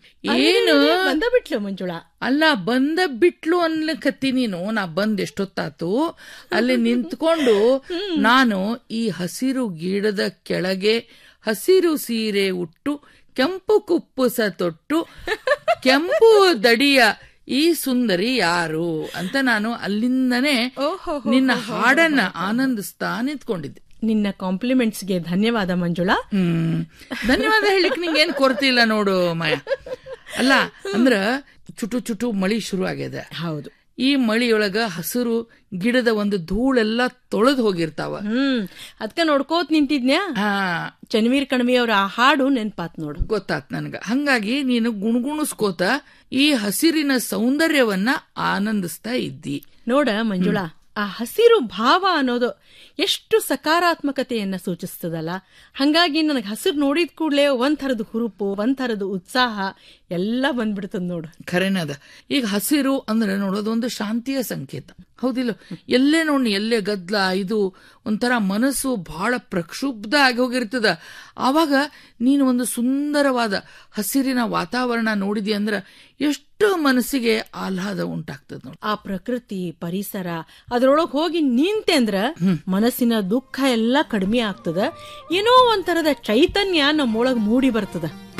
ಏನು ಬಂದ ಬಿಟ್ಲು ಮಂಜುಳಾ ಅಲ್ಲ ಬಂದ ಬಿಟ್ಲು ಅನ್ಲಕತ್ತಿ ನೀನು ನಾ ಬಂದ್ ಎಷ್ಟೊತ್ತಾತು ಅಲ್ಲಿ ನಿಂತ್ಕೊಂಡು ನಾನು ಈ ಹಸಿರು ಗಿಡದ ಕೆಳಗೆ ಹಸಿರು ಸೀರೆ ಉಟ್ಟು ಕೆಂಪು ಕುಪ್ಪುಸ ತೊಟ್ಟು ಕೆಂಪು ದಡಿಯ ಈ ಸುಂದರಿ ಯಾರು ಅಂತ ನಾನು ಅಲ್ಲಿಂದನೇ ಓಹೋ ನಿನ್ನ ಹಾಡನ್ನ ಆನಂದಿಸ್ತಾ ನಿಂತ್ಕೊಂಡಿದ್ದೆ ನಿನ್ನ ಕಾಂಪ್ಲಿಮೆಂಟ್ಸ್ಗೆ ಧನ್ಯವಾದ ಮಂಜುಳಾ ಹ್ಮ್ ಧನ್ಯವಾದ ಹೇಳಿಕ್ ನಿಂಗೇನ್ ಕೊರತೆ ಇಲ್ಲ ನೋಡು ಮಾಯ ಅಲ್ಲ ಅಂದ್ರ ಚುಟು ಚುಟು ಮಳಿ ಶುರು ಆಗ್ಯದ ಹೌದು ಈ ಮಳಿಯೊಳಗ ಹಸಿರು ಗಿಡದ ಒಂದು ಧೂಳೆಲ್ಲ ತೊಳೆದು ಹೋಗಿರ್ತಾವ ಹ್ಮ್ ಅದ್ಕ ನೋಡ್ಕೋತ್ ನಿಂತಿದ್ನ್ಯಾ ಹಾ ಚನ್ವೀರ್ ಕಣ್ವಿ ಅವ್ರ ಆ ಹಾಡು ನೆನ್ಪಾತ್ ನೋಡು ಗೊತ್ತಾತ್ ನನ್ಗ ಹಂಗಾಗಿ ನೀನು ಗುಣಗುಣಿಸ್ಕೋತ ಈ ಹಸಿರಿನ ಸೌಂದರ್ಯವನ್ನ ಆನಂದಿಸ್ತಾ ಇದ್ದಿ ನೋಡ ಮಂಜುಳಾ ಆ ಹಸಿರು ಭಾವ ಅನ್ನೋದು ಎಷ್ಟು ಸಕಾರಾತ್ಮಕತೆಯನ್ನ ಸೂಚಿಸ್ತದಲ್ಲ ಹಂಗಾಗಿ ನನಗೆ ಹಸಿರು ನೋಡಿದ ಕೂಡಲೇ ಒಂದ್ ಥರದ ಹುರುಪು ಒಂದ್ ಥರದ ಉತ್ಸಾಹ ಎಲ್ಲ ಬಂದ್ಬಿಡ್ತದ ನೋಡು ಖರೇನದ ಈಗ ಹಸಿರು ಅಂದ್ರೆ ನೋಡೋದು ಒಂದು ಶಾಂತಿಯ ಸಂಕೇತ ಹೌದಿಲ್ಲ ಎಲ್ಲೇ ನೋಡಿ ಎಲ್ಲೇ ಗದ್ಲ ಇದು ಒಂಥರ ಮನಸ್ಸು ಬಹಳ ಪ್ರಕ್ಷುಬ್ಧ ಆಗಿ ಹೋಗಿರ್ತದ ಆವಾಗ ನೀನು ಒಂದು ಸುಂದರವಾದ ಹಸಿರಿನ ವಾತಾವರಣ ನೋಡಿದಿ ಅಂದ್ರ ಎಷ್ಟು ಮನಸ್ಸಿಗೆ ಆಹ್ಲಾದ ಉಂಟಾಗ್ತದ ನೋಡಿ ಆ ಪ್ರಕೃತಿ ಪರಿಸರ ಅದ್ರೊಳಗ್ ಹೋಗಿ ನಿಂತೆ ಅಂದ್ರ ಮನಸ್ಸಿನ ದುಃಖ ಎಲ್ಲ ಕಡಿಮೆ ಆಗ್ತದ ಏನೋ ಒಂಥರದ ಚೈತನ್ಯ ನಮ್ಮೊಳಗ್ ಮೂಡಿ ಬರ್ತದ